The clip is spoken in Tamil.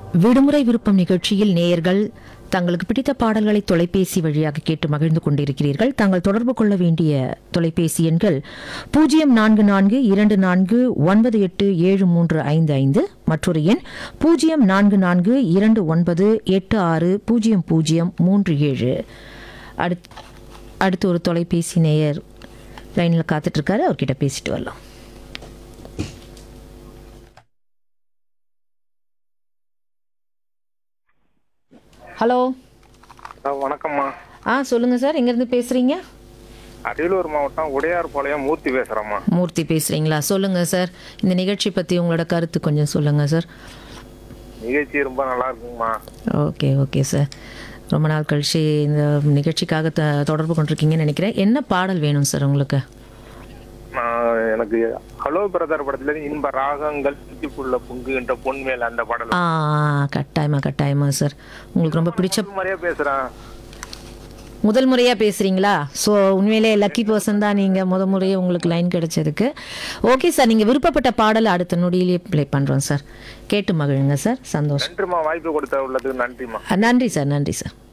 விடுமுறை விருப்பம் நிகழ்ச்சியில் நேயர்கள் தங்களுக்கு பிடித்த பாடல்களை தொலைபேசி வழியாக கேட்டு மகிழ்ந்து கொண்டிருக்கிறீர்கள் தாங்கள் தொடர்பு கொள்ள வேண்டிய தொலைபேசி எண்கள் பூஜ்ஜியம் நான்கு நான்கு இரண்டு நான்கு ஒன்பது எட்டு ஏழு மூன்று ஐந்து ஐந்து மற்றொரு எண் பூஜ்ஜியம் நான்கு நான்கு இரண்டு ஒன்பது எட்டு ஆறு பூஜ்ஜியம் பூஜ்ஜியம் மூன்று ஏழு அடுத் அடுத்து ஒரு தொலைபேசி நேயர் லைனில் காத்துட்ருக்காரு அவர்கிட்ட பேசிட்டு வரலாம் ஹலோ ஆ, வணக்கம்மா ஆ சொல்லுங்கள் சார் எங்கேருந்து பேசுகிறீங்க அரியலூர் மாவட்டம் உடையார்பாளையம் மூர்த்தி பேசுறேம்மா மூர்த்தி பேசுகிறீங்களா சொல்லுங்கள் சார் இந்த நிகழ்ச்சி பற்றி உங்களோட கருத்து கொஞ்சம் சொல்லுங்கள் சார் நிகழ்ச்சி ரொம்ப நல்லா இருக்குங்கம்மா ஓகே ஓகே சார் ரொம்ப நாள் கழிச்சு இந்த நிகழ்ச்சிக்காக த தொடர்பு கொண்டிருக்கீங்கன்னு நினைக்கிறேன் என்ன பாடல் வேணும் சார் உங்களுக்கு நான் எனக்கு ஹலோ பிரதர் படத்துல இருந்து இன்ப ராகங்கள் புள்ள பொங்குகின்ற பொன்மேல் அந்த பாடல் ஆ கட்டாயமா கட்டாயமா சார் உங்களுக்கு ரொம்ப பிடிச்ச மாதிரியா பேசுறேன் முதல் முறையாக பேசுகிறீங்களா ஸோ உண்மையிலே லக்கி பர்சன் தான் நீங்கள் முத முறையே உங்களுக்கு லைன் கிடைச்சதுக்கு ஓகே சார் நீங்கள் விருப்பப்பட்ட பாடல் அடுத்த நொடியிலேயே ப்ளே பண்ணுறோம் சார் கேட்டு மகிழுங்க சார் சந்தோஷம் நன்றிம்மா வாய்ப்பு கொடுத்த உள்ளதுக்கு நன்றிம்மா அஹ், நன்றி சார் நன்றி சார்